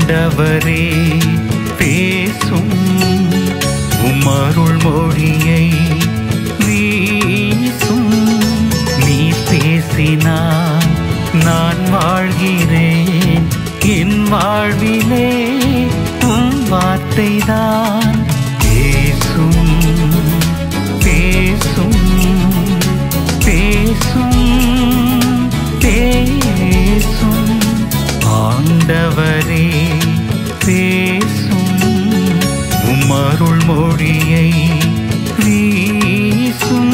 ஆண்டவரே பேசும் உமருள் மொழியை வீசும் நீ பேசினான் நான் வாழ்கிறேன் என் வாழ்விலே உம் வார்த்தைதான் பேசும் பேசும் பேசும் பேசும் ஆண்டவரே பேசும் உமருள் மொழியை வீசும்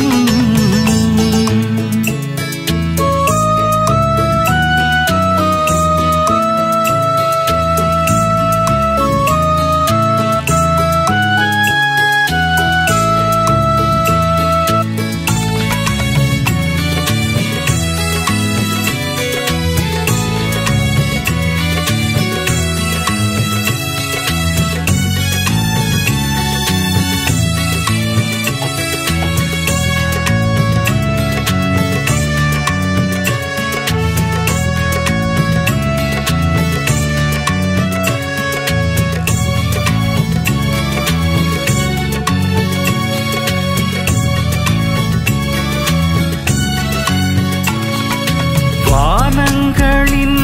வானங்களின்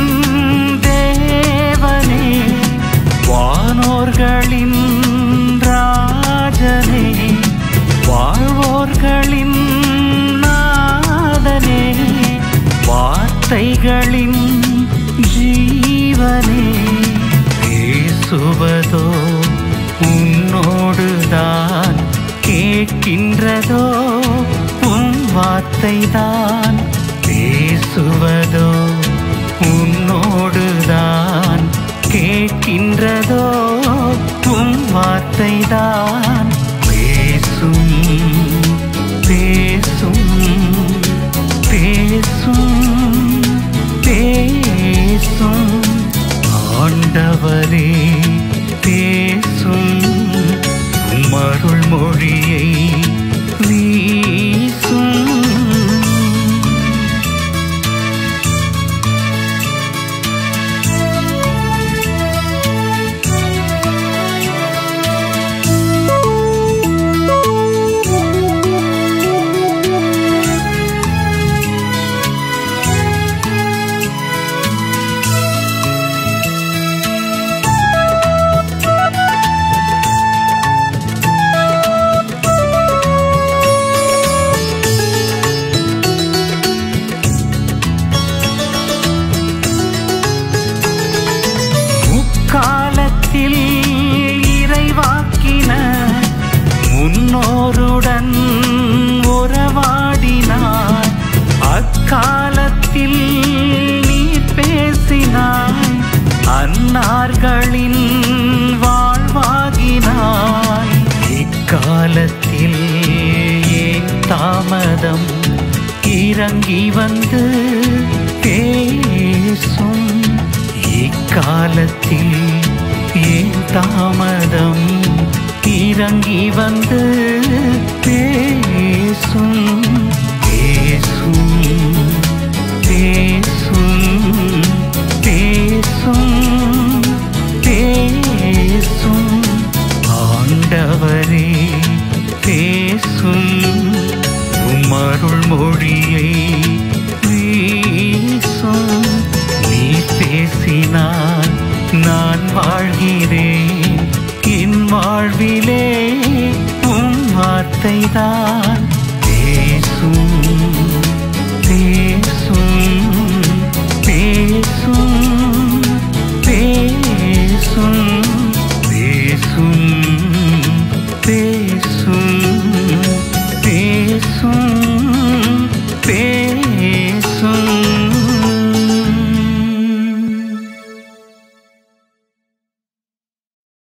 தேவனே வானோர்களின் ராஜனே வாழ்வோர்களின் நாதனே வார்த்தைகளின் ஜீவனே பேசுவதோ உன்னோடுதான் கேட்கின்றதோ உன் வார்த்தைதான் பேசுவதோ உன்னோடுதான் கேட்கின்றதோ உன் வார்த்தைதான் பேசும் பேசும் பேசும் பேசும் ஆண்டவரே பேசும் உமருள் மொழியை வீசும் முக்காலத்தில் இறைவாக்கின முன்னோருடன் உறவாடினாய் அக்காலத்தில் நீ பேசினாய் அன்னார்களின் வாழ்வாகினாய் இக்காலத்தில் ஏன் தாமதம் இறங்கி வந்து பேசும் இக்காலத்தில் ஏன் தாமதம் இறங்கி வந்து பேசும் பேசும் பேசும் பேசும் பேசும் ஆண்டவரே பேசும் உமருள் மொழியை வீசும் நீ பேசினால் நான் வாழ்கிறேன் என் வாழ்விலே உன் வார்த்தைதான் பேசும்